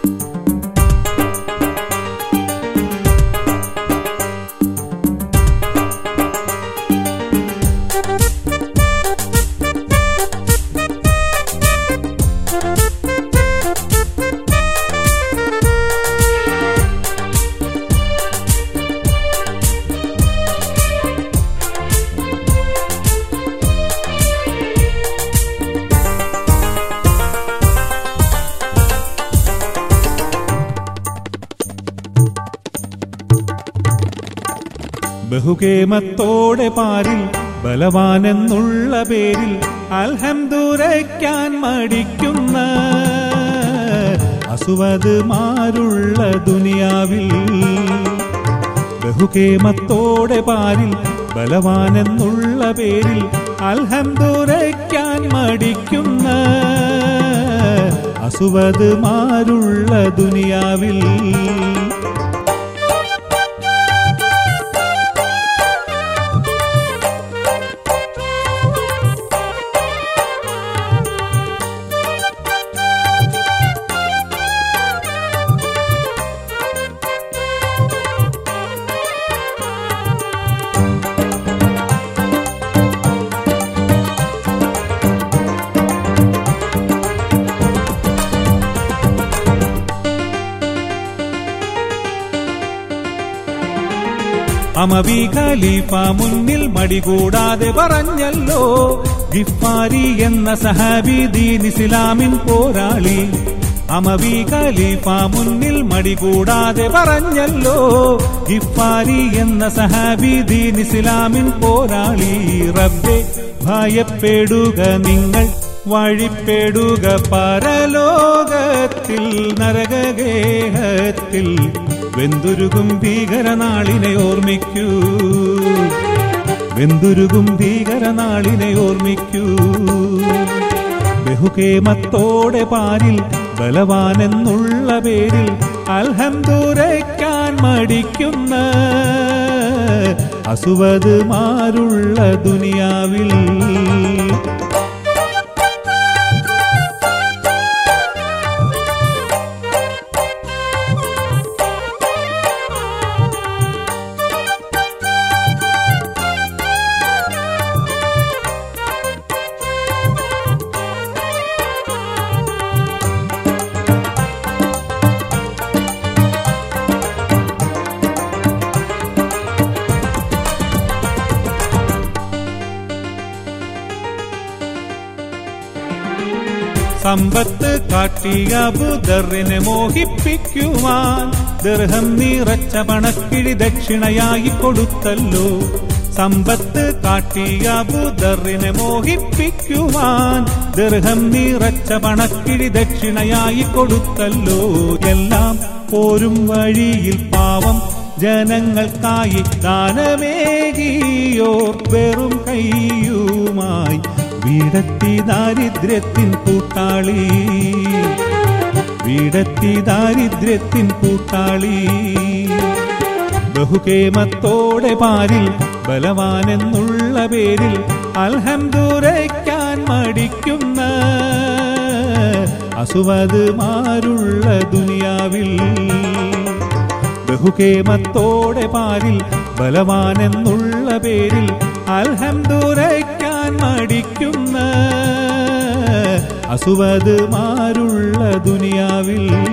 ബഹുകേമത്തോടെ പാരിൽ ബലവാനെന്നുള്ള പേരിൽ അൽഹംദുരയ്ക്കാൻ മടിക്കുന്ന അസുവത് മാരുള്ള ദുനിയാവിൽ ബഹുകേമത്തോടെ പാരിൽ ബലവാനെന്നുള്ള പേരിൽ അൽഹംദുരയ്ക്കാൻ മടിക്കുന്ന അസുവത് മാരുള്ള ദുനിയാവിൽ അമവി ഖലീഫ മുന്നിൽ മടികൂടാതെ പറഞ്ഞല്ലോ ഗിഫാരി എന്ന സഹാബി ദീൻ ഇസ്ലാമിൻ പോരാളി അമവി ഖലീഫ മുന്നിൽ മടികൂടാതെ പറഞ്ഞല്ലോ ഗിഫാരി എന്ന സഹാബി ദീൻ ഇസ്ലാമിൻ പോരാളി റബ്ബെ ഭയപ്പെടുക നിങ്ങൾ വഴിപ്പെടുക പരലോകത്തിൽ നരകഗേഹത്തിൽ വെന്തുരുകും ഭീകരനാളിനെ ഓർമ്മിക്കൂ വെന്തുരുകും ഭീകരനാളിനെ ഓർമ്മിക്കൂ ബഹുകേമത്തോടെ പാരിൽ ബലവാനെന്നുള്ള പേരിൽ അൽഹംദുരയ്ക്കാൻ മടിക്കുന്ന അസുവത് മാരുള്ള ദുനിയാവിൽ സമ്പത്ത് കാട്ടിയ ബുദറിനെ മോഹിപ്പിക്കുവാൻ ദർഹം നിറച്ച പണക്കിഴി ദക്ഷിണയായി കൊടുത്തല്ലോ സമ്പത്ത് കാട്ടിയ ബുദറിനെ മോഹിപ്പിക്കുവാൻ ദർഹം നിറച്ച പണക്കിഴി ദക്ഷിണയായി കൊടുത്തല്ലോ എല്ലാം പോരും വഴിയിൽ പാവം ജനങ്ങൾക്കായി ദാനമേകിയോർ വെറും കൈയുമായി വീടത്തി ദാരിദ്ര്യത്തിൻ കൂട്ടാളി വീടത്തി ദാരിദ്ര്യത്തിൻ കൂട്ടാളി ബഹുകേമത്തോടെ പാരിൽ ബലവാനെന്നുള്ള പേരിൽ അൽഹംദുരയ്ക്കാൻ മടിക്കുന്ന അസുവത് മാരുള്ള ദുനിയാവിൽ ബഹുകേമത്തോടെ പാരിൽ ബലവാനെന്നുള്ള പേരിൽ അൽഹംദുരയ്ക്കാൻ മടിക്കുന്ന അസുവത് മാരുള്ള ദുനിയാവിൽ